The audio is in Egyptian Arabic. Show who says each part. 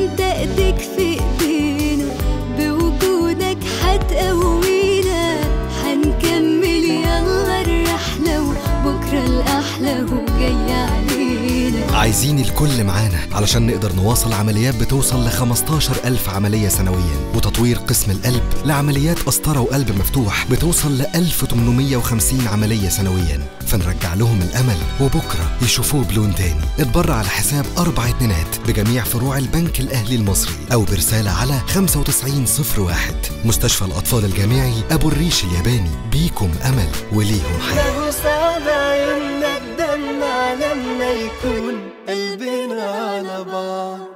Speaker 1: انت ايديك في ايدينا بوجودك هتقوينا هنكمل يلا الرحلة وبكرة الأحلى وجاي علينا
Speaker 2: عايزين الكل معانا علشان نقدر نواصل عمليات بتوصل ل 15 ألف عملية سنويا وتطوير قسم القلب لعمليات قسطرة وقلب مفتوح بتوصل ل 1850 عملية سنويا فنرجع لهم الأمل وبكرة يشوفوه بلون تاني اتبرع على حساب أربع اتنينات بجميع فروع البنك الأهلي المصري أو برسالة على 9501 مستشفى الأطفال الجامعي أبو الريش الياباني بيكم أمل وليهم حياة
Speaker 3: له صعب عيوننا الدمع لما يكون قلبنا على بعض